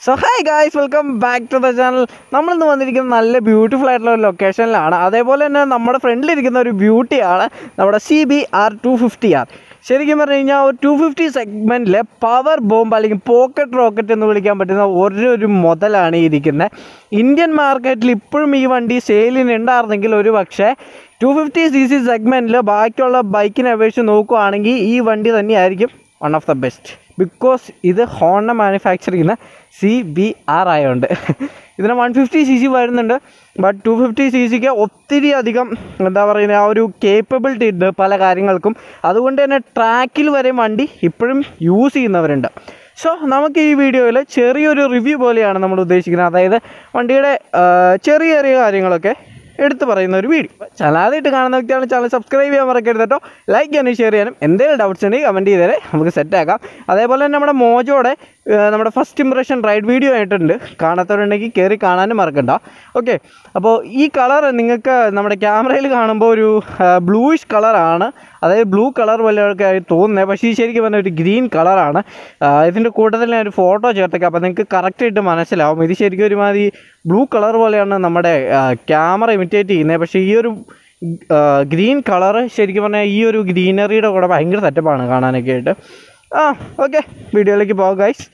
So hi guys welcome back to the channel നമ്മളിന്ന് വന്നിരിക്കുന്നത് നല്ല ബ്യൂട്ടിഫുൾ ആയിട്ടുള്ള ഒരു ലൊക്കേഷനിലാണ് അതേപോലെ തന്നെ നമ്മുടെ ഫ്രണ്ടിലിരിക്കുന്ന ഒരു ബ്യൂട്ടിയാണ് നമ്മുടെ C B R two fifty R ശരിക്കും പറഞ്ഞു കഴിഞ്ഞാൽ ഒരു ടു ഫിഫ്റ്റി സെഗ്മെൻറ്റിലെ പവർ ബോംബ് അല്ലെങ്കിൽ പോക്കറ്റ് റോക്കറ്റ് എന്ന് വിളിക്കാൻ പറ്റുന്ന ഒരു ഒരു മുതലാണ് ഈ ഇരിക്കുന്നത് ഇന്ത്യൻ മാർക്കറ്റിൽ ഇപ്പോഴും ഈ വണ്ടി സെയിലിന് ഉണ്ടായിരുന്നെങ്കിൽ ഒരു പക്ഷേ ടു ഫിഫ്റ്റി സി സി സെഗ്മെൻറ്റിൽ ബാക്കിയുള്ള ബൈക്കിനെ അപേക്ഷിച്ച് നോക്കുകയാണെങ്കിൽ ഈ വണ്ടി തന്നെയായിരിക്കും one of the best because ഇത് ഹോണ്ട മാനുഫാക്ചർ ചെയ്യുന്ന സി ബി ആർ ആയതുകൊണ്ട് ഇതിന് വൺ ഫിഫ്റ്റി സി സി വരുന്നുണ്ട് ബട്ട് ടു ഫിഫ്റ്റി സി സിക്ക് ഒത്തിരി അധികം എന്താ പറയുന്നത് ആ ഒരു കേപ്പബിലിറ്റി ഉണ്ട് പല കാര്യങ്ങൾക്കും അതുകൊണ്ട് തന്നെ ട്രാക്കിൽ വരെ വണ്ടി ഇപ്പോഴും യൂസ് ചെയ്യുന്നവരുണ്ട് സോ നമുക്ക് ഈ വീഡിയോയിൽ ചെറിയൊരു റിവ്യൂ പോലെയാണ് നമ്മൾ ഉദ്ദേശിക്കുന്നത് അതായത് വണ്ടിയുടെ ആ, ചെറിയ ചെറിയ കാര്യങ്ങളൊക്കെ എടുത്തു പറയുന്ന ഒരു വീഡിയോ ചാനൽ ആദ്യമായിട്ട് കാണുന്ന വ്യക്തിയാണ് ചാനൽ സബ്സ്ക്രൈബ് ചെയ്യാൻ മറക്കരുത് കേട്ടോ ലൈക്ക് ചെയ്യാനും ഷെയർ ചെയ്യാനും എന്തെങ്കിലും ഡൗട്ട്സ് ഉണ്ടെങ്കിൽ കമൻറ്റ് ചെയ്തേരെ നമുക്ക് സെറ്റ് ആക്കാം അതേപോലെ തന്നെ നമ്മുടെ മോജോടെ ഏഹ്, നമ്മുടെ ഫസ്റ്റ് ഇംപ്രഷൻ റൈഡ് വീഡിയോ ആയിട്ടുണ്ട് കാണാത്തവരുണ്ടെങ്കിൽ കയറി കാണാനും മറക്കണ്ട ഓക്കെ അപ്പോൾ ഈ കളർ നിങ്ങൾക്ക് നമ്മുടെ ക്യാമറയിൽ കാണുമ്പോൾ ഒരു ബ്ലൂയിഷ് കളറാണ് അതായത് ബ്ലൂ കളർ പോലെയൊക്കെ ആയി തോന്നുന്നത് പക്ഷേ ഈ ശരിക്കും പറഞ്ഞാൽ ഒരു ഗ്രീൻ കളറാണ് ഇതിൻ്റെ കൂട്ടത്തിൽ ഞാൻ ഒരു ഫോട്ടോ ചേർത്തേക്കാം അപ്പോൾ നിങ്ങൾക്ക് കറക്റ്റായിട്ട് മനസ്സിലാവും ഇത് ശരിക്കും ഒരുമാതിരി ബ്ലൂ കളർ പോലെയാണ് നമ്മുടെ ക്യാമറ ഇമിറ്റേറ്റ് ചെയ്യുന്നത് പക്ഷേ ഈ ഒരു ഗ്രീൻ കളറ് ശരിക്കും പറഞ്ഞാൽ ഈ ഒരു ഗ്രീനറിയുടെ കൂടെ ഭയങ്കര സെറ്റപ്പാണ് കാണാനൊക്കെ ആയിട്ട് ആ ഓക്കെ വീഡിയോയിലേക്ക് പോകാം guys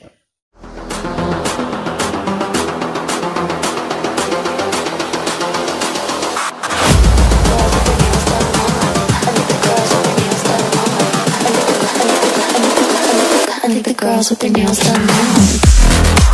I think the girls with their nails done now.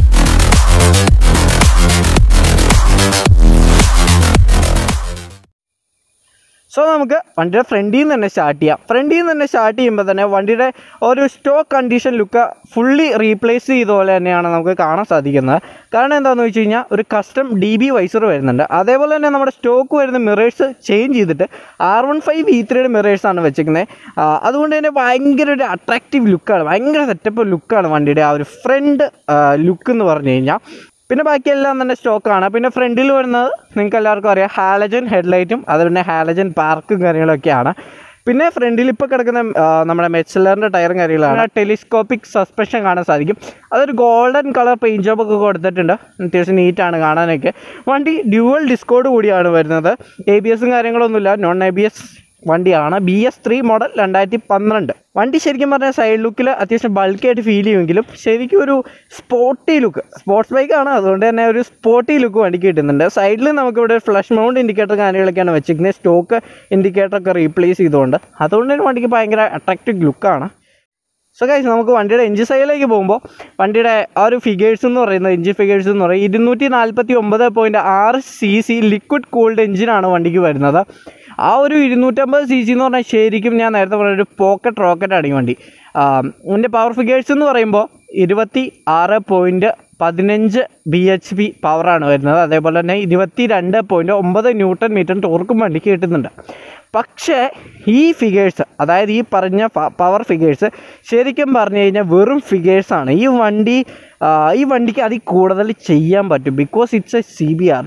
So നമുക്ക് വണ്ടിയുടെ ഫ്രണ്ടിൽ നിന്ന് തന്നെ സ്റ്റാർട്ട് ചെയ്യാം ഫ്രണ്ടിൽ നിന്ന് തന്നെ സ്റ്റാർട്ട് ചെയ്യുമ്പോൾ തന്നെ വണ്ടിയുടെ ഒരു stock condition look fully replace ചെയ്ത പോലെ തന്നെയാണ് നമുക്ക് കാണാൻ സാധിക്കുന്നത് കാരണം എന്താണെന്ന് വെച്ച് കഴിഞ്ഞാൽ ഒരു കസ്റ്റം ഡി ബി വൈസർ വരുന്നുണ്ട് അതേപോലെ തന്നെ നമ്മുടെ സ്റ്റോക്ക് വരുന്ന മിറേഴ്സ് ചേഞ്ച് ചെയ്തിട്ട് ആർ വൺ ഫൈവ് വി ത്രീയുടെ മിറേഴ്സാണ് വെച്ചിരിക്കുന്നത് അതുകൊണ്ട് തന്നെ ഭയങ്കര ഒരു അട്രാക്റ്റീവ് ലുക്കാണ് ഭയങ്കര സെറ്റപ്പ് ലുക്കാണ് വണ്ടിയുടെ ആ ഒരു ഫ്രണ്ട് ലുക്ക് എന്ന് പറഞ്ഞു കഴിഞ്ഞാൽ പിന്നെ ബാക്കിയെല്ലാം തന്നെ സ്റ്റോക്കാണ് പിന്നെ ഫ്രണ്ടിൽ വരുന്നത് നിങ്ങൾക്ക് എല്ലാവർക്കും അറിയാം ഹാലജൻ ഹെഡ്ലൈറ്റും അത് പിന്നെ ഹാലജൻ പാർക്കും കാര്യങ്ങളൊക്കെയാണ് പിന്നെ ഫ്രണ്ടിൽ ഇപ്പോൾ കിടക്കുന്ന ആ, നമ്മുടെ മെച്ചലറിൻ്റെ ടയറും കാര്യങ്ങളാണ് ടെലിസ്കോപ്പിക് സസ്പെൻഷൻ കാണാൻ സാധിക്കും അതൊരു ഗോൾഡൻ കളർ പെയിൻറ്റ് ജോബ് ഒക്കെ കൊടുത്തിട്ടുണ്ട് അത്യാവശ്യം നീറ്റാണ് കാണാനൊക്കെ വണ്ടി ഡ്യുവൽ ഡിസ്കോഡ് കൂടിയാണ് വരുന്നത് എ ബി എസും കാര്യങ്ങളൊന്നുമില്ല നോൺ എ ബി എസ് വണ്ടിയാണ് ബി എസ് ത്രീ മോഡൽ രണ്ടായിരത്തി പന്ത്രണ്ട് വണ്ടി ശരിക്കും പറഞ്ഞാൽ സൈഡ് ലുക്കിൽ അത്യാവശ്യം ബൾക്കായിട്ട് ഫീൽ ചെയ്യുമെങ്കിലും ശരിക്കും ഒരു സ്പോർട്ടി ലുക്ക് സ്പോർട്സ് ബൈക്കാണ് അതുകൊണ്ട് തന്നെ ഒരു സ്പോർട്ടി ലുക്ക് വണ്ടിക്ക് കിട്ടുന്നുണ്ട് സൈഡിൽ നമുക്കിവിടെ ഫ്ലഷ് മൗണ്ട് ഇൻഡിക്കേറ്റർ കാര്യങ്ങളൊക്കെയാണ് വെച്ചിരിക്കുന്നത് സ്റ്റോക്ക് ഇൻഡിക്കേറ്റർ ഒക്കെ റീപ്ലേസ് ചെയ്തുകൊണ്ട് അതുകൊണ്ട് തന്നെ വണ്ടിക്ക് ഭയങ്കര അട്രാക്റ്റീവ് ലുക്കാണ് സോ ഗൈസ് നമുക്ക് വണ്ടിയുടെ എഞ്ചിൻ സൈഡിലേക്ക് പോകുമ്പോൾ വണ്ടിയുടെ ആ ഒരു ഫിഗേഴ്സ് എന്ന് പറയുന്നത് എഞ്ചിൻ ഫിഗേഴ്സ് എന്ന് പറയുന്നത് ഇരുന്നൂറ്റി നാൽപ്പത്തി ഒമ്പത് പോയിൻറ്റ് ആറ് സി സി ലിക്വിഡ് കൂൾഡ് എഞ്ചിനാണ് വണ്ടിക്ക് വരുന്നത് ആ ഒരു ഇരുന്നൂറ്റമ്പത് സി സി എന്ന് പറഞ്ഞാൽ ശരിക്കും ഞാൻ നേരത്തെ പറഞ്ഞ ഒരു പോക്കറ്റ് റോക്കറ്റാണ് ഈ വണ്ടി ഇതിൻ്റെ പവർ ഫിഗേഴ്സ് എന്ന് പറയുമ്പോൾ ഇരുപത്തി ആറ് പോയിൻറ്റ് പതിനഞ്ച് ബി എച്ച് പി പവറാണ് വരുന്നത് അതേപോലെ തന്നെ ഇരുപത്തി രണ്ട് പോയിൻറ്റ് ഒമ്പത് ന്യൂട്ടൺ മീറ്റർ ടോർക്കും വണ്ടിക്ക് കിട്ടുന്നുണ്ട് പക്ഷേ ഈ ഫിഗേഴ്സ് അതായത് ഈ പറഞ്ഞ പവർ ഫിഗേഴ്സ് ശരിക്കും പറഞ്ഞു കഴിഞ്ഞാൽ വെറും ഫിഗേഴ്സാണ് ഈ വണ്ടി ആ, ഈ വണ്ടിക്ക് അതിൽ കൂടുതൽ ചെയ്യാൻ പറ്റും because it's a C B R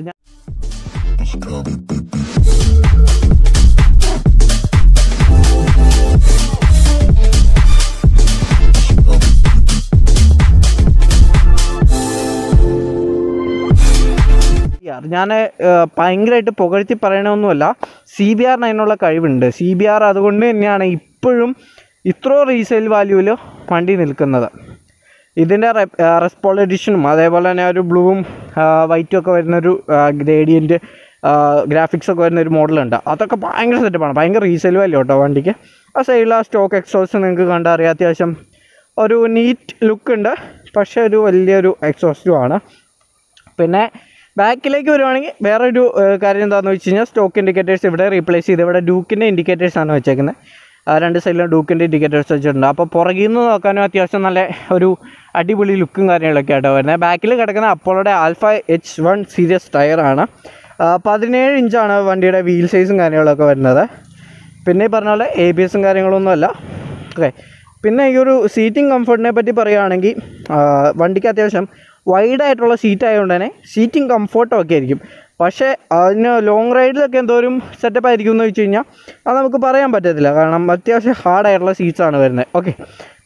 ഞാൻ ഭയങ്കരമായിട്ട് പുകഴ്ത്തി പറയണമെന്നുമല്ല സി ബി ആറിന് അതിനുള്ള കഴിവുണ്ട് സി ബി ആർ അതുകൊണ്ട് തന്നെയാണ് ഇപ്പോഴും ഇത്രോ റീസെയിൽ വാല്യൂവിൽ വണ്ടി നിൽക്കുന്നത് ഇതിൻ്റെ റെസ്പോൾ എഡിഷനും അതേപോലെ തന്നെ ഒരു ബ്ലൂവും വൈറ്റും ഒക്കെ വരുന്നൊരു ഗ്രേഡിയൻറ്റ് ഗ്രാഫിക്സ് ഒക്കെ വരുന്ന ഒരു മോഡലുണ്ട് അതൊക്കെ ഭയങ്കര സെറ്റപ്പാണ് ഭയങ്കര റീസെയിൽ വാല്യൂ കേട്ടോ വണ്ടിക്ക് ആ സൈഡിൽ ആ സ്റ്റോക്ക് എക്സോസ് നിങ്ങൾക്ക് കണ്ടറിയാം അത്യാവശ്യം ഒരു നീറ്റ് ലുക്ക് ഉണ്ട് പക്ഷേ ഒരു വലിയൊരു എക്സോസ്റ്റും ആണ് പിന്നെ ബാക്കിലേക്ക് വരുവാണെങ്കിൽ വേറൊരു ഏഹ്, കാര്യം എന്താണെന്ന് വെച്ച് കഴിഞ്ഞാൽ സ്റ്റോക്ക് ഇൻഡിക്കേറ്റേഴ്സ് ഇവിടെ റീപ്ലേസ് ചെയ്ത് ഇവിടെ ഡൂക്കിൻ്റെ ഇൻഡിക്കേറ്റേഴ്സ് ആണ് വെച്ചേക്കുന്നത് ആ, രണ്ട് സൈഡിലും ഡൂക്കിൻ്റെ ഇൻഡിക്കേറ്റേഴ്സ് വെച്ചിട്ടുണ്ട് അപ്പോൾ പുറകിൽ നിന്ന് നോക്കാനും അത്യാവശ്യം നല്ല ഒരു അടിപൊളി ലുക്കും കാര്യങ്ങളൊക്കെ ആയിട്ടോ വരുന്നത് ബാക്കിൽ കിടക്കുന്ന അപ്പോളോടെ ആൽഫ എച്ച് വൺ സീരീസ് ടയറാണ് പതിനേഴ് ഇഞ്ചാണ് വണ്ടിയുടെ വീൽ സൈസും കാര്യങ്ങളൊക്കെ വരുന്നത് പിന്നെ ഈ പറഞ്ഞ പോലെ എ ബി എസും കാര്യങ്ങളൊന്നുമല്ല ഓക്കെ പിന്നെ ഈ ഒരു സീറ്റിംഗ് കംഫർട്ടിനെ പറ്റി പറയുകയാണെങ്കിൽ ആ, വണ്ടിക്ക് അത്യാവശ്യം വൈഡ് ആയിട്ടുള്ള സീറ്റ് ആയതുകൊണ്ട് തന്നെ സീറ്റിംഗ് കംഫർട്ടും ഒക്കെ ആയിരിക്കും പക്ഷേ അതിന് ലോങ് റൈഡിലൊക്കെ എന്തോരം സെറ്റപ്പ് ആയിരിക്കും എന്ന് വെച്ച് കഴിഞ്ഞാൽ അത് നമുക്ക് പറയാൻ പറ്റത്തില്ല കാരണം അത്യാവശ്യം ഹാർഡായിട്ടുള്ള സീറ്റ്സാണ് വരുന്നത് ഓക്കെ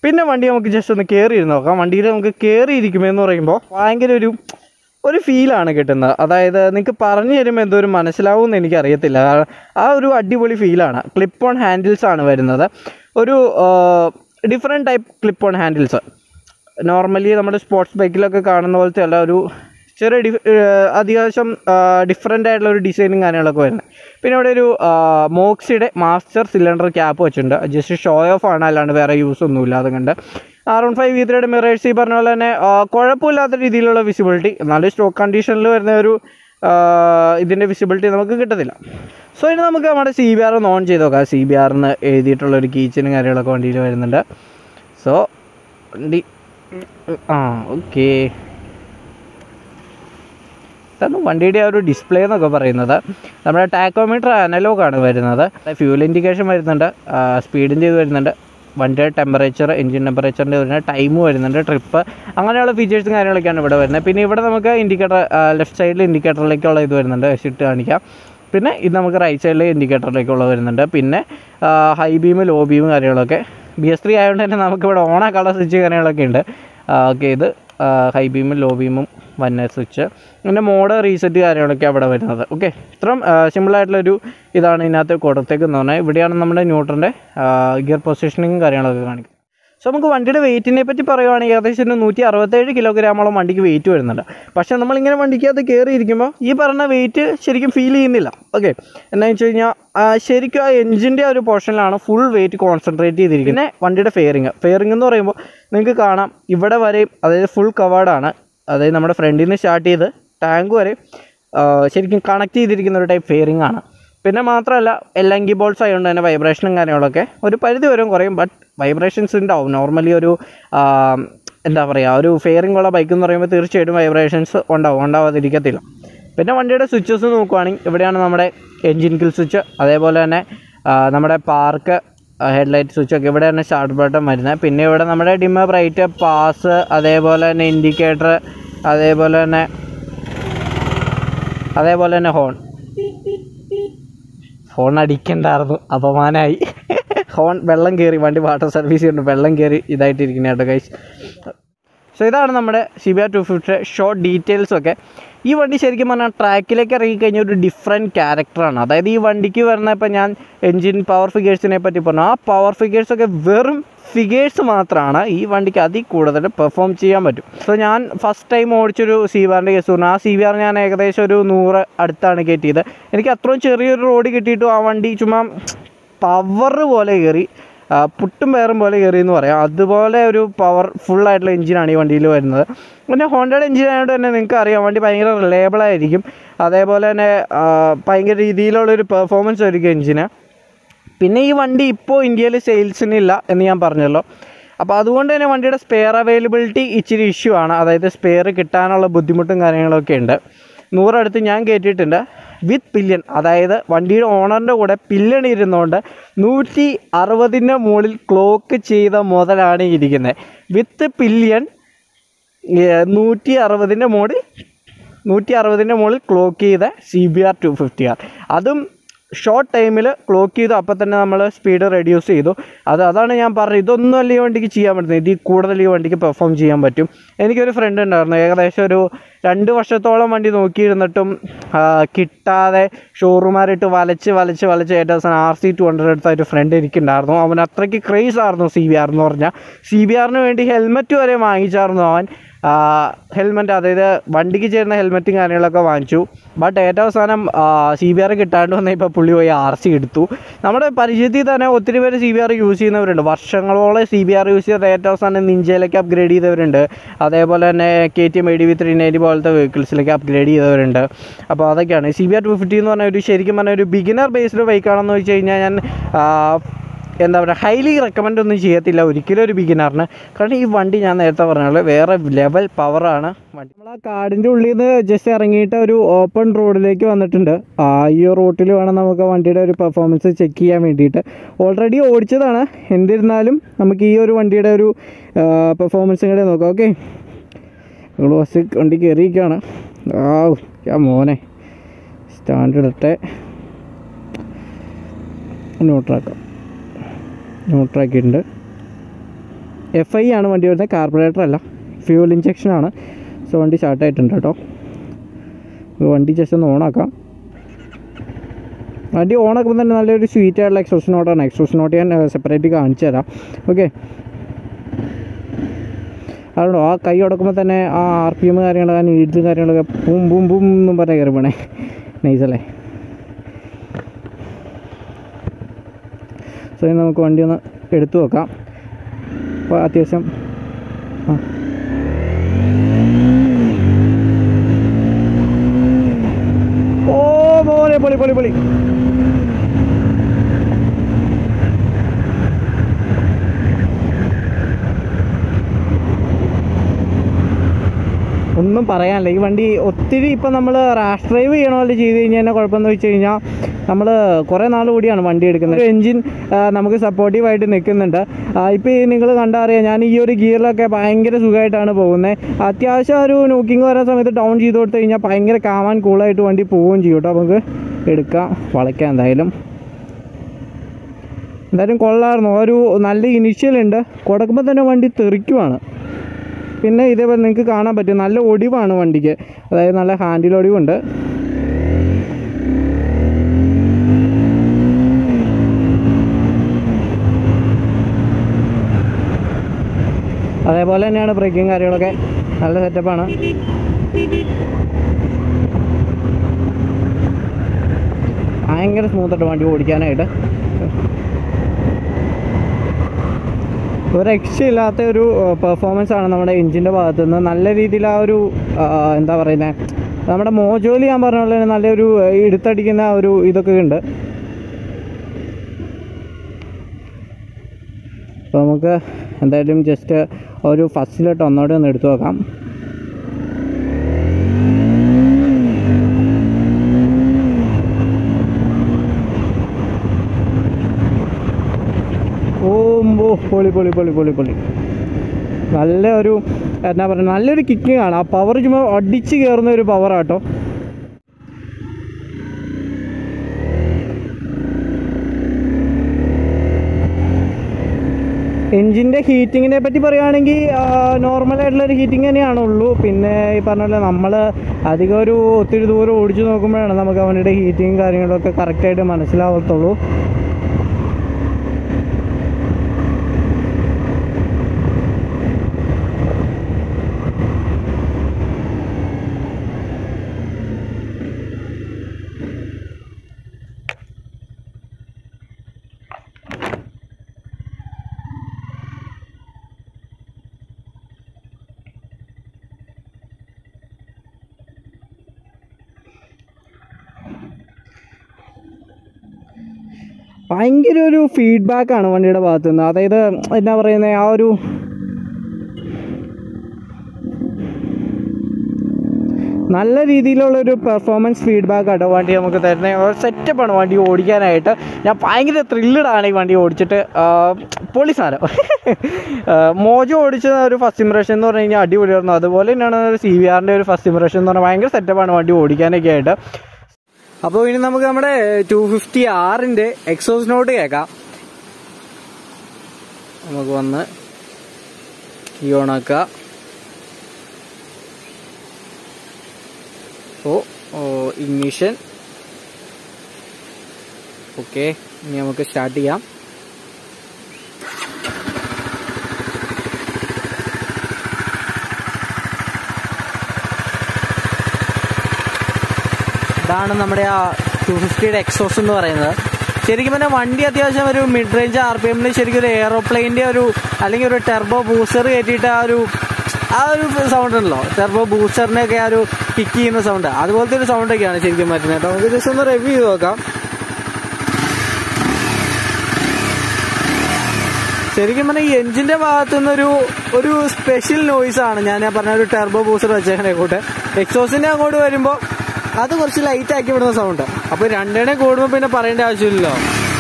പിന്നെ വണ്ടി നമുക്ക് ജസ്റ്റ് ഒന്ന് കയറി ഇരുന്ന് നോക്കാം വണ്ടിയിൽ നമുക്ക് കയറി ഇരിക്കുമെന്ന് പറയുമ്പോൾ ഭയങ്കര ഒരു ഒരു ഫീലാണ് കിട്ടുന്നത് അതായത് നിങ്ങൾക്ക് പറഞ്ഞു തരുമ്പോൾ എന്തോ ഒരു മനസ്സിലാവുമെന്ന് എനിക്കറിയത്തില്ല കാരണം ആ ഒരു അടിപൊളി ഫീലാണ് ക്ലിപ്പ് ഓൺ ഹാൻഡിൽസ് ആണ് വരുന്നത് ഒരു different type clip on handles normally നമ്മുടെ സ്പോർട്സ് ബൈക്കിലൊക്കെ കാണുന്ന പോലത്തെ അല്ല ഒരു ചെറിയ ഡി അത്യാവശ്യം ഡിഫറെൻ്റ് ആയിട്ടുള്ള ഒരു ഡിസൈനും കാര്യങ്ങളൊക്കെ വരുന്നത് പിന്നെ ഇവിടെ ഒരു മോക്സിയുടെ മാസ്റ്റർ സിലിണ്ടർ ക്യാപ്പ് വെച്ചിട്ടുണ്ട് ജസ്റ്റ് ഷോ ഓഫ് ആണ് അല്ലാണ്ട് വേറെ യൂസ് ഒന്നുമില്ല അതുകൊണ്ട് ആർ വൺ ഫൈവ് വി ത്രീയുടെ മിറേഴ്സ് ഈ പറഞ്ഞ പോലെ തന്നെ ആ, കുഴപ്പമില്ലാത്ത രീതിയിലുള്ള വിസിബിലിറ്റി എന്നാലും സ്റ്റോക്ക് കണ്ടീഷനിൽ വരുന്ന ഒരു ആ, ഇതിൻ്റെ വിസിബിലിറ്റി നമുക്ക് കിട്ടത്തില്ല സോ ഇനി നമുക്ക് നമ്മുടെ സി ബി ആർ ഒന്ന് ഓൺ ചെയ്ത് നോക്കാം സി ബി ആറിന് എഴുതിയിട്ടുള്ള ഒരു കീച്ചനും കാര്യങ്ങളൊക്കെ വണ്ടിയിൽ വരുന്നുണ്ട് സോ വണ്ടി ആ ഓക്കേ ഇതാണ് വണ്ടിയുടെ ആ ഒരു ഡിസ്പ്ലേ എന്നൊക്കെ പറയുന്നത് നമ്മുടെ ടാക്കോമീറ്റർ അനലോഗ് ആണ് വരുന്നത് ഫ്യൂൽ ഇൻഡിക്കേഷൻ വരുന്നുണ്ട് സ്പീഡിൻ്റെ ഇത് വരുന്നുണ്ട് വണ്ടിയുടെ ടെമ്പറേച്ചർ എഞ്ചിൻ ടെമ്പറേച്ചറിൻ്റെ വരുന്നത് ടൈം വരുന്നുണ്ട് ട്രിപ്പ് അങ്ങനെയുള്ള ഫീച്ചേഴ്സും കാര്യങ്ങളൊക്കെയാണ് ഇവിടെ വരുന്നത് പിന്നെ ഇവിടെ നമുക്ക് ഇൻഡിക്കേറ്റർ ലെഫ്റ്റ് സൈഡിൽ ഇൻഡിക്കേറ്ററിലേക്കുള്ള ഇത് വരുന്നുണ്ട് ഇട്ട് കാണിക്കാം പിന്നെ ഇത് നമുക്ക് റൈറ്റ് സൈഡിൽ ഇൻഡിക്കേറ്ററിലേക്കുള്ള വരുന്നുണ്ട് പിന്നെ ഹൈ ബീം ലോ ബീം കാര്യങ്ങളൊക്കെ ബി എസ് ത്രീ ആയതുകൊണ്ട് തന്നെ നമുക്കിവിടെ ഓണാക്കാനുള്ള സ്വിച്ച് കാര്യങ്ങളൊക്കെ ഉണ്ട് ഓക്കെ ഇത് ഹൈ ബീമും ലോ ബീമും വന്ന സ്വിച്ച് പിന്നെ മോഡ് റീസെറ്റ് കാര്യങ്ങളൊക്കെ അവിടെ വരുന്നത് ഓക്കെ ഇത്രയും സിമ്പിളായിട്ടുള്ളൊരു ഇതാണ് ഇതിനകത്ത് കൊടുത്തേക്കെന്ന് പറഞ്ഞാൽ ഇവിടെയാണ് നമ്മുടെ ന്യൂട്രൻ്റെ ഗിയർ പൊസിഷനിങ്ങും കാര്യങ്ങളൊക്കെ കാണിക്കുന്നത് സോ നമുക്ക് വണ്ടിയുടെ വെയിറ്റിനെ പറ്റി പറയുവാണെങ്കിൽ ഏകദേശം ഒരു നൂറ്റി അറുപത്തേഴ് കിലോഗ്രാമോളം വണ്ടിക്ക് വെയിറ്റ് വരുന്നുണ്ട് പക്ഷേ നമ്മളിങ്ങനെ വണ്ടിക്കകത്ത് കയറിയിരിക്കുമ്പോൾ ഈ പറഞ്ഞ വെയിറ്റ് ശരിക്കും ഫീൽ ചെയ്യുന്നില്ല ഓക്കെ എന്താണെന്ന് വെച്ച് കഴിഞ്ഞാൽ ആ, ശരിക്കും ആ എഞ്ചിൻ്റെ ഒരു പോർഷനിലാണ് ഫുൾ വെയിറ്റ് കോൺസെൻട്രേറ്റ് ചെയ്തിരിക്കുന്നത് പിന്നെ വണ്ടിയുടെ ഫെയറിങ് ഫെയറിംഗ് എന്ന് പറയുമ്പോൾ നിങ്ങൾക്ക് കാണാം ഇവിടെ വരെയും അതായത് ഫുൾ കവേർഡാണ് അതായത് നമ്മുടെ ഫ്രണ്ടിൽ നിന്ന് സ്റ്റാർട്ട് ചെയ്ത് ടാങ്ക് വരെ ആ, ശരിക്കും കണക്ട് ചെയ്തിരിക്കുന്ന ഒരു ടൈപ്പ് ഫെയറിംഗ് ആണ് പിന്നെ മാത്രമല്ല എല്ലങ്കി ബോൾസ് ആയതുകൊണ്ട് തന്നെ വൈബ്രേഷനും കാര്യങ്ങളൊക്കെ ഒരു പരിധി വരും കുറയും ബട്ട് വൈബ്രേഷൻസ് ഉണ്ടാവും നോർമലി ഒരു ആ, എന്താ പറയുക ഒരു ഫെയറിംഗ് ഉള്ള ബൈക്ക് എന്ന് പറയുമ്പോൾ തീർച്ചയായിട്ടും വൈബ്രേഷൻസ് ഉണ്ടാവും ഉണ്ടാവാതിരിക്കത്തില്ല പിന്നെ വണ്ടിയുടെ സ്വിച്ചസ് നോക്കുവാണെങ്കിൽ ഇവിടെയാണ് നമ്മുടെ എൻജിൻ കിൽ സ്വിച്ച് അതേപോലെ തന്നെ ആ, നമ്മുടെ പാർക്ക് ഹെഡ്ലൈറ്റ് സ്വിച്ചൊക്കെ ഇവിടെ തന്നെ സ്റ്റാർട്ട് ബട്ടൺ വരുന്നത് പിന്നെ ഇവിടെ നമ്മുടെ ഡിമ്മ ബ്രൈറ്റ് പാസ് അതേപോലെ തന്നെ ഇൻഡിക്കേറ്റർ അതേപോലെ തന്നെ അതേപോലെ തന്നെ ഹോൺ ഹോൺ അടിക്കണ്ടായിരുന്നു അപമാനമായി ഹോൺ വെള്ളം കയറി വണ്ടി വാട്ടർ സർവീസ് കൊണ്ട് വെള്ളം കയറി ഇതായിട്ടിരിക്കുന്ന കേട്ടോ ഗൈസ് സോ ഇതാണ് നമ്മുടെ C B R two fifty short details ഒക്കെ ഈ വണ്ടി ശരിക്കും പറഞ്ഞാൽ ട്രാക്കിലേക്ക് ഇറങ്ങി കഴിഞ്ഞാൽ ഒരു ഡിഫറെൻറ്റ് ക്യാരക്ടറാണ് അതായത് ഈ വണ്ടിക്ക് വരുന്ന ഇപ്പം ഞാൻ എൻജിൻ പവർ ഫിഗേഴ്സിനെ പറ്റി പറഞ്ഞു ആ പവർ ഫിഗേഴ്സൊക്കെ വെറും ഫിഗേഴ്സ് മാത്രമാണ് ഈ വണ്ടിക്ക് അതിൽ കൂടുതൽ പെർഫോം ചെയ്യാൻ പറ്റും സോ ഞാൻ ഫസ്റ്റ് ടൈം ഓടിച്ചൊരു സി ബാറിൻ്റെ കേസ് പറഞ്ഞു ആ സി ബി ആർ ഞാൻ ഏകദേശം ഒരു നൂറ് അടുത്താണ് കയറ്റിയത് എനിക്ക് അത്രയും ചെറിയൊരു റോഡ് കിട്ടിയിട്ടും ആ വണ്ടി ചുമ്മാ പവർ പോലെ കയറി ആ, പുട്ടും പേറും പോലെ കയറി എന്ന് പറയാം അതുപോലെ ഒരു പവർ ഫുൾ ആയിട്ടുള്ള എഞ്ചിനാണ് ഈ വണ്ടിയിൽ വരുന്നത് പിന്നെ ഹോണ്ടയുടെ എഞ്ചിൻ ആയതുകൊണ്ട് തന്നെ നിങ്ങൾക്ക് അറിയാം വണ്ടി ഭയങ്കര റിലയബിൾ ആയിരിക്കും അതേപോലെ തന്നെ ആ, ഭയങ്കര രീതിയിലുള്ളൊരു പെർഫോമൻസ് ആയിരിക്കും എഞ്ചിന് പിന്നെ ഈ വണ്ടി ഇപ്പോൾ ഇന്ത്യയിൽ സെയിൽസിനില്ല എന്ന് ഞാൻ പറഞ്ഞല്ലോ അപ്പോൾ അതുകൊണ്ട് തന്നെ വണ്ടിയുടെ സ്പെയർ അവൈലബിലിറ്റി ഇച്ചിരി ഇഷ്യൂ ആണ് അതായത് സ്പെയർ കിട്ടാനുള്ള ബുദ്ധിമുട്ടും കാര്യങ്ങളൊക്കെ ഉണ്ട് നൂറടുത്ത് ഞാൻ കയറ്റിയിട്ടുണ്ട് വിത്ത് പില്യൺ അതായത് വണ്ടിയുടെ ഓണറിൻ്റെ കൂടെ പില്യൺ ഇരുന്നുകൊണ്ട് നൂറ്റി അറുപതിൻ്റെ മുകളിൽ ക്ലോക്ക് ചെയ്ത മുതലാണ് ഈ ഇരിക്കുന്നത് വിത്ത് പില്യൺ നൂറ്റി അറുപതിൻ്റെ മുകളിൽ നൂറ്റി അറുപതിൻ്റെ മുകളിൽ ക്ലോക്ക് ചെയ്ത C B R two fifty R അതും ഷോർട്ട് ടൈമിൽ ക്ലോക്ക് ചെയ്തു അപ്പോൾ തന്നെ നമ്മൾ സ്പീഡ് റെഡ്യൂസ് ചെയ്തു അത് അതാണ് ഞാൻ പറഞ്ഞത് ഇതൊന്നും അല്ല ഈ വണ്ടിക്ക് ചെയ്യാൻ പറ്റുന്നത് ഇതിൽ കൂടുതൽ ഈ വണ്ടിക്ക് പെർഫോം ചെയ്യാൻ പറ്റും എനിക്കൊരു ഫ്രണ്ട് ഉണ്ടായിരുന്നു ഏകദേശം ഒരു രണ്ട് വർഷത്തോളം വണ്ടി നോക്കിയിരുന്നിട്ടും ആ, കിട്ടാതെ ഷോറൂമാരിട്ട് വലച്ച് വലച്ച് വലച്ച് ഏറ്റവും അവസാനം ആർ സി ടു ഹൺഡ്രഡ് എടുത്ത ഒരു ഫ്രണ്ട് എനിക്കുണ്ടായിരുന്നു അവൻ അത്രയ്ക്ക് ക്രേസ് ആയിരുന്നു സി ബി ആർ എന്ന് പറഞ്ഞാൽ സി ബി ആറിന് വേണ്ടി ഹെൽമെറ്റ് വരെ വാങ്ങിച്ചായിരുന്നു അവൻ ഹെൽമെറ്റ് അതായത് വണ്ടിക്ക് ചേരുന്ന ഹെൽമെറ്റും കാര്യങ്ങളൊക്കെ വാങ്ങിച്ചു ബട്ട് ഏറ്റവും അവസാനം സി ബി ആർ കിട്ടാണ്ട് വന്ന ഇപ്പോൾ പുള്ളി പോയി ആർ സി എടുത്തു നമ്മുടെ പരിചയത്തിൽ തന്നെ ഒത്തിരി പേര് സി ബി ആർ യൂസ് ചെയ്യുന്നവരുണ്ട് വർഷങ്ങളോളം സി ബി ആർ യൂസ് ചെയ്ത് ഏറ്റവും അവസാനം നിഞ്ചയിലേക്ക് അപ്ഗ്രേഡ് ചെയ്തവരുണ്ട് അതേപോലെ തന്നെ K T M A D V three ninety പോലത്തെ വെഹിക്കിൾസിലേക്ക് അപ്ഗ്രേഡ് ചെയ്തവരുണ്ട് അപ്പോൾ അതൊക്കെയാണ് C B R two fifty എന്ന് പറഞ്ഞ ഒരു ശരിക്കും പറഞ്ഞ ഒരു ബിഗിനർ ബേസ്ഡ് ബൈക്കാണെന്ന് വെച്ച് കഴിഞ്ഞാൽ ഞാൻ ആ, എന്താ പറയുക ഹൈലി റെക്കമെൻഡ് ഒന്നും ചെയ്യത്തില്ല ഒരിക്കലും ഒരു ബിഗിനറിന് കാരണം ഈ വണ്ടി ഞാൻ നേരത്തെ പറഞ്ഞ പോലെ വേറെ ലെവൽ പവറാണ് വണ്ടി നമ്മൾ ആ കാടിൻ്റെ ഉള്ളിൽ നിന്ന് ജസ്റ്റ് ഇറങ്ങിയിട്ട് ഒരു ഓപ്പൺ റോഡിലേക്ക് വന്നിട്ടുണ്ട് ആ ഈ റൂട്ടിൽ വേണം നമുക്ക് വണ്ടിയുടെ ഒരു പെർഫോമൻസ് ചെക്ക് ചെയ്യാൻ വേണ്ടിയിട്ട് ഓൾറെഡി ഓടിച്ചതാണ് എന്നിരുന്നാലും നമുക്ക് ഈ ഒരു വണ്ടിയുടെ ഒരു പെർഫോമൻസും കൂടെ നോക്കാം ഓക്കെ നമ്മൾ ബസ് വണ്ടി കയറിയിരിക്കുകയാണ് ആ ഞാൻ മോനെ സ്റ്റാൻഡ് ഇടട്ടെ ന്യൂട്രാക്കാം ന്യൂട്രാക്കിയിട്ടുണ്ട് എഫ് ഐ ആണ് വണ്ടി വരുന്നത് കാർബറേറ്റർ അല്ല ഫ്യൂൽ ഇഞ്ചക്ഷൻ ആണ് സോ വണ്ടി സ്റ്റാർട്ടായിട്ടുണ്ട് കേട്ടോ അപ്പോൾ വണ്ടി ജസ്റ്റ് ഒന്ന് ഓണാക്കാം വണ്ടി ഓണാക്കുമ്പോൾ തന്നെ നല്ലൊരു സ്വീറ്റ് ആയിട്ടുള്ള എക്സോസ് നോട്ടാണ് എക്സോസ് നോട്ട് ഞാൻ സെപ്പറേറ്റ് കാണിച്ചു തരാം ഓക്കെ അതുകൊണ്ടോ ആ കൈ ഉടക്കുമ്പോൾ തന്നെ ആ ആർ പി എം കാര്യങ്ങളൊക്കെ ആ നീഡ്സും കാര്യങ്ങളൊക്കെ ബും ബും ബും എന്നും പറഞ്ഞാൽ കയറി പോണേ നൈസല്ലേ സോ ഇനി നമുക്ക് വണ്ടി ഒന്ന് എടുത്തു വെക്കാം അപ്പോൾ അത്യാവശ്യം ആ ഓ മോനെ പൊളി പൊളി പൊളി ഒന്നും പറയാനില്ല ഈ വണ്ടി ഒത്തിരി ഇപ്പം നമ്മൾ റാഷ് ഡ്രൈവ് ചെയ്യണ പോലെ ചെയ്ത് കഴിഞ്ഞാൽ തന്നെ കുഴപ്പമെന്ന് വെച്ച് കഴിഞ്ഞാൽ നമ്മൾ കുറേ നാൾ കൂടിയാണ് വണ്ടി എടുക്കുന്നത് എൻജിൻ നമുക്ക് സപ്പോർട്ടീവായിട്ട് നിൽക്കുന്നുണ്ട് ഇപ്പോൾ ഈ നിങ്ങൾ കണ്ടറിയാം ഞാൻ ഈ ഒരു ഗിയറിലൊക്കെ ഭയങ്കര സുഖമായിട്ടാണ് പോകുന്നത് അത്യാവശ്യം ഒരു നോക്കിങ് വരുന്ന സമയത്ത് ഡൗൺ ചെയ്ത് കൊടുത്തു കഴിഞ്ഞാൽ ഭയങ്കര കാമാൻ കൂളായിട്ട് വണ്ടി പോവുകയും ചെയ്യും കേട്ടോ നമുക്ക് എടുക്കാം വളയ്ക്കാം എന്തായാലും എന്തായാലും കൊള്ളായിരുന്നു ഒരു നല്ല ഇനിഷ്യൽ ഉണ്ട് കൊടുക്കുമ്പോൾ തന്നെ വണ്ടി തെറിക്കുവാണ് പിന്നെ ഇതേപോലെ നിങ്ങൾക്ക് കാണാൻ പറ്റും നല്ല ഒടിവാണ് വണ്ടിക്ക് അതായത് നല്ല ഹാൻഡിൽ ഒടിവുണ്ട് അതേപോലെ തന്നെയാണ് ബ്രേക്കും കാര്യങ്ങളൊക്കെ നല്ല സെറ്റപ്പാണ് ഭയങ്കര സ്മൂത്തായിട്ട് വണ്ടി ഓടിക്കാനായിട്ട് ഒരു രക്ഷയില്ലാത്ത ഒരു പെർഫോമൻസ് ആണ് നമ്മുടെ എഞ്ചിൻ്റെ ഭാഗത്ത് നിന്ന് നല്ല രീതിയിൽ ആ ഒരു ആ, എന്താ പറയുന്നത് നമ്മുടെ മോജോലി ഞാൻ പറഞ്ഞ പോലെ തന്നെ നല്ലൊരു എടുത്തടിക്കുന്ന ആ ഒരു ഇതൊക്കെ ഉണ്ട് അപ്പോൾ നമുക്ക് എന്തായാലും ജസ്റ്റ് ഒരു ഫസ്റ്റിലോട്ട് ഒന്നോടെ ഒന്ന് എടുത്തു നോക്കാം ഓമ്പോ പൊളി പൊളി പൊളി പൊളി പൊളി നല്ല ഒരു എന്നാ പറയുക നല്ലൊരു കിക്കിംഗ് ആണ് ആ പവർ ചുമ്മാ അടിച്ച് കയറുന്ന ഒരു പവറാട്ടോ എൻജിൻ്റെ ഹീറ്റിങ്ങിനെ പറ്റി പറയുകയാണെങ്കിൽ നോർമലായിട്ടുള്ള ഒരു ഹീറ്റിംഗ് തന്നെയാണ് ഉള്ളൂ പിന്നെ ഈ പറഞ്ഞ പോലെ നമ്മൾ അധികം ഒരു ഒത്തിരി ദൂരം ഓടിച്ചു നോക്കുമ്പോഴാണ് നമുക്ക് അവൻ്റെ ഹീറ്റിങ്ങും കാര്യങ്ങളൊക്കെ കറക്റ്റായിട്ട് മനസ്സിലാവത്തുള്ളൂ ഭയങ്കര ഒരു ഫീഡ്ബാക്കാണ് വണ്ടിയുടെ ഭാഗത്തു നിന്ന് അതായത് എന്നാ പറയുന്നത് ആ ഒരു നല്ല രീതിയിലുള്ള ഒരു പെർഫോമൻസ് ഫീഡ്ബാക്ക് ആട്ടോ വണ്ടി നമുക്ക് തരുന്നത് ഒരു സെറ്റപ്പാണ് വണ്ടി ഓടിക്കാനായിട്ട് ഞാൻ ഭയങ്കര ത്രില്ലഡാണ് ഈ വണ്ടി ഓടിച്ചിട്ട് ആ, പൊളി സാധനം ആ, മോജോ ഓടിച്ച ഒരു ഫസ്റ്റ് ഇംപ്രഷൻ എന്ന് പറഞ്ഞു കഴിഞ്ഞാൽ അടിപൊളിയായിരുന്നു അതുപോലെ തന്നെയാണ് ഒരു സി വി ആറിൻ്റെ ഒരു ഫസ്റ്റ് ഇംപ്രഷൻ എന്ന് പറഞ്ഞാൽ ഭയങ്കര സെറ്റപ്പാണ് വണ്ടി ഓടിക്കാനൊക്കെ ആയിട്ട് അപ്പോൾ ഇനി നമുക്ക് നമ്മുടെ ടു ഫിഫ്റ്റി ആറിൻ്റെ എക്സോസ് നോട്ട് കേൾക്കാം നമുക്ക് വന്ന് ഈ ഓണാക്കുക ഓ ഓ ഇഗ്നിഷൻ ഓക്കെ ഇനി നമുക്ക് സ്റ്റാർട്ട് ചെയ്യാം ഇതാണ് നമ്മുടെ ആ ടു ഫിഫ്റ്റിയുടെ എക്സോസ് എന്ന് പറയുന്നത് ശരിക്കും പറഞ്ഞാൽ വണ്ടി അത്യാവശ്യം ഒരു മിഡ് റേഞ്ച് ആർ പി എമ്മിൽ ശരിക്കും ഒരു എയറോപ്ലെയിൻ്റെ ഒരു അല്ലെങ്കിൽ ഒരു ടെർബോ ബൂസ്റ്റർ കയറ്റിയിട്ട് ആ ഒരു ആ ഒരു സൗണ്ട് ഉണ്ടല്ലോ ടെർബോ ബൂസ്റ്ററിനെയൊക്കെ ആ ഒരു കിക്ക് ചെയ്യുന്ന സൗണ്ട് അതുപോലത്തെ ഒരു സൗണ്ടൊക്കെയാണ് ശരിക്കും പറ്റുന്നത് കേട്ടോ നമുക്ക് ജസ്റ്റ് ഒന്ന് റിവ്യൂ ചെയ്ത് നോക്കാം ശരിക്കും പറഞ്ഞാൽ ഈ എഞ്ചിന്റെ ഭാഗത്തു നിന്നൊരു ഒരു സ്പെഷ്യൽ നോയ്സ് ആണ് ഞാൻ ആ പറഞ്ഞ ഒരു ടെർബോ ബൂസ്റ്റർ വെച്ചേക്കണേ കൂട്ട് എക്സോസിന്റെ അങ്ങോട്ട് വരുമ്പോൾ അത് കുറച്ച് ലൈറ്റ് ആക്കി വിടുന്ന സൗണ്ട് അപ്പൊ രണ്ടെണ്ണേ കൂടുമ്പോൾ പിന്നെ പറയേണ്ട ആവശ്യമില്ലല്ലോ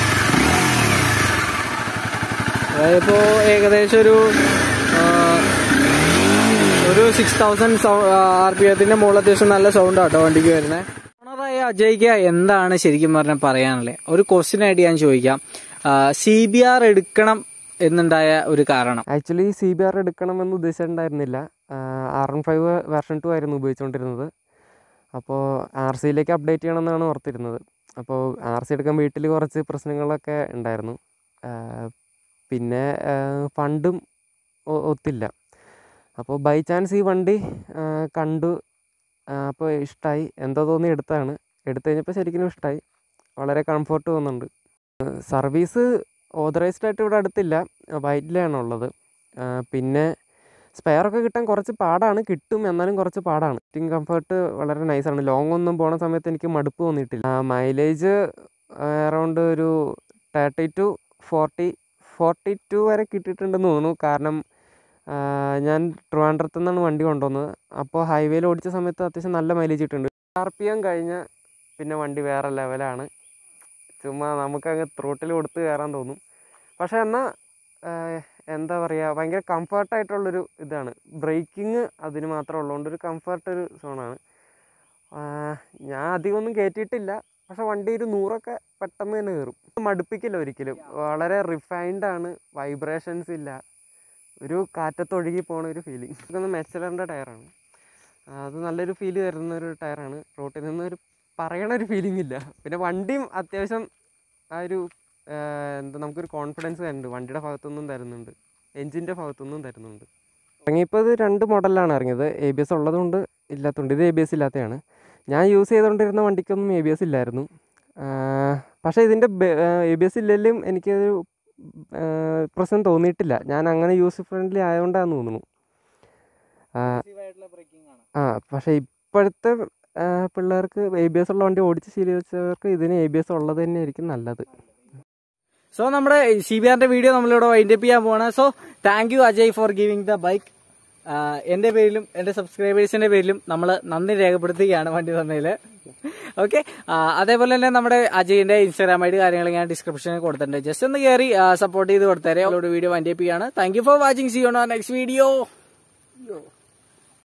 അതായത് ഇപ്പോ ഏകദേശം ഒരു ആ, ഒരു സിക്സ് തൗസൻഡ് ആർ പി എത്തിന്റെ മുകളിൽ അത്യാവശ്യം നല്ല സൗണ്ട് ആട്ടോ വണ്ടിക്ക് വരുന്നത് ഓണറായ അജയ്ക്ക് എന്താണ് ശരിക്കും പറഞ്ഞാൽ പറയാനുള്ളത് ഒരു ക്വസ്റ്റ്യൻ ആയിട്ട് ഞാൻ ചോദിക്കാം സി ബി ആർ എടുക്കണം എന്നുണ്ടായ ഒരു കാരണം ആക്ച്വലി സി ബി ആർ എടുക്കണമെന്ന് ഉദ്ദേശിച്ചിട്ടുണ്ടായിരുന്നില്ല R N five version two ആയിരുന്നു ഉപയോഗിച്ചുകൊണ്ടിരുന്നത് അപ്പോൾ ആർ സിയിലേക്ക് അപ്ഡേറ്റ് ചെയ്യണമെന്നാണ് ഓർത്തിരുന്നത് അപ്പോൾ ആർ സി എടുക്കാൻ വീട്ടിൽ കുറച്ച് പ്രശ്നങ്ങളൊക്കെ ഉണ്ടായിരുന്നു ആ, പിന്നെ ആ, ഫണ്ടും ഒ- ഒത്തില്ല അപ്പോൾ ബൈ ചാൻസ് ഈ വണ്ടി ആ, കണ്ടു ആ, അപ്പോൾ ഇഷ്ടമായി എന്തോ തോന്നി എടുത്താണ് എടുത്തു കഴിഞ്ഞപ്പോൾ ശരിക്കും ഇഷ്ടമായി വളരെ കംഫർട്ട് തോന്നുന്നുണ്ട് സർവീസ് ഓതറൈസ്ഡ് ആയിട്ട് ഇവിടെ അടുത്തില്ല വൈറ്റിലാണ് ഉള്ളത് ആ, പിന്നെ സ്പെയർ ഒക്കെ കിട്ടാൻ കുറച്ച് പാടാണ് കിട്ടും എന്നാലും കുറച്ച് പാടാണ് സിറ്റിംഗ് കംഫർട്ട് വളരെ നൈസാണ് ലോങ് ഒന്നും പോണ സമയത്ത് എനിക്ക് മടുപ്പ് തോന്നിയിട്ടില്ല മൈലേജ് അറൗണ്ട് ഒരു thirty to forty forty two വരെ കിട്ടിയിട്ടുണ്ടെന്ന് തോന്നുന്നു കാരണം ആ, ഞാൻ ട്രിവാൻഡ്രത്തു നിന്നാണ് വണ്ടി കൊണ്ടുവന്നത് അപ്പോൾ ഹൈവേയിൽ ഓടിച്ച സമയത്ത് അത്യാവശ്യം നല്ല മൈലേജ് കിട്ടുന്നുണ്ട് ആർ പി എം കഴിഞ്ഞ പിന്നെ വണ്ടി വേറെ ലെവലാണ് ചുമ്മാ നമുക്കങ്ങ് ത്രോട്ടിൽ കൊടുത്ത് കയറാൻ തോന്നും പക്ഷേ എന്നാൽ എന്താ പറയുക ഭയങ്കര കംഫർട്ടായിട്ടുള്ളൊരു ഇതാണ് ബ്രേക്കിങ് അതിന് മാത്രം ഉള്ളതുകൊണ്ട് ഒരു കംഫർട്ട് ഒരു സോണാണ് ഞാൻ അധികമൊന്നും കയറ്റിയിട്ടില്ല പക്ഷെ വണ്ടി ഒരു നൂറൊക്കെ പെട്ടെന്ന് തന്നെ കയറും മടുപ്പിക്കില്ല ഒരിക്കലും വളരെ റിഫൈൻഡ് ആണ് വൈബ്രേഷൻസ് ഇല്ല ഒരു കാറ്റത്തൊഴുകി പോണ ഒരു ഫീലിംഗ് ഇതൊന്ന് മെച്ചലറിൻ്റെ ടയറാണ് അത് നല്ലൊരു ഫീൽ തരുന്ന ഒരു ടയറാണ് റോട്ടിൽ നിന്ന് ഒരു പറയണ ഒരു ഫീലിംഗ് ഇല്ല പിന്നെ വണ്ടിയും അത്യാവശ്യം ആ ഒരു ആ, എന്താ നമുക്കൊരു കോൺഫിഡൻസ് തരുന്നുണ്ട് വണ്ടിയുടെ ഭാഗത്തുനിന്നും തരുന്നുണ്ട് എൻജിൻ്റെ ഭാഗത്തുനിന്നും തരുന്നുണ്ട് ഇറങ്ങിയപ്പോൾ ഇത് രണ്ട് മോഡലിലാണ് ഇറങ്ങിയത് എ ബി എസ് ഉള്ളതുകൊണ്ട് ഇല്ലാത്തതുകൊണ്ട് ഇത് എ ബി എസ് ഇല്ലാത്തതാണ് ഞാൻ യൂസ് ചെയ്തുകൊണ്ടിരുന്ന വണ്ടിക്കൊന്നും എ ബി എസ് ഇല്ലായിരുന്നു ആ, പക്ഷേ ഇതിൻ്റെ എ ബി എസ് ഇല്ലെങ്കിലും എനിക്കൊരു ആ, പ്രശ്നം തോന്നിയിട്ടില്ല ഞാൻ അങ്ങനെ യൂസ് ഫ്രണ്ട്ലി ആയതുകൊണ്ടാണെന്ന് തോന്നുന്നു ആ, ആ പക്ഷേ ഇപ്പോഴത്തെ ആ, പിള്ളേർക്ക് എ ബി എസ് ഉള്ള വണ്ടി ഓടിച്ച് ശീലിച്ചവർക്ക് ഇതിന് എ ബി എസ് ഉള്ളത് തന്നെയായിരിക്കും നല്ലത് സോ നമ്മുടെ സി ബി ആറിന്റെ വീഡിയോ നമ്മളിവിടെ വൈൻഡപ്പ് ചെയ്യാൻ പോവാണ് so thank you Ajay for giving the bike എന്റെ പേരിലും എന്റെ സബ്സ്ക്രൈബേഴ്സിന്റെ പേരിലും നമ്മൾ നന്ദി രേഖപ്പെടുത്തുകയാണ് വണ്ടി തന്നതിൽ ഓക്കെ അതേപോലെ തന്നെ നമ്മുടെ അജയിന്റെ ഇൻസ്റ്റാഗ്രാം ഐ ഡി കാര്യങ്ങൾ ഞാൻ ഡിസ്ക്രിപ്ഷനിൽ കൊടുത്തിട്ടുണ്ട് ജസ്റ്റ് ഒന്ന് കയറി സപ്പോർട്ട് ചെയ്ത് കൊടുത്തേരെ അവരോട് വീഡിയോ വൈൻഡപ്പ് ചെയ്യാണ് thank you for watching see on next video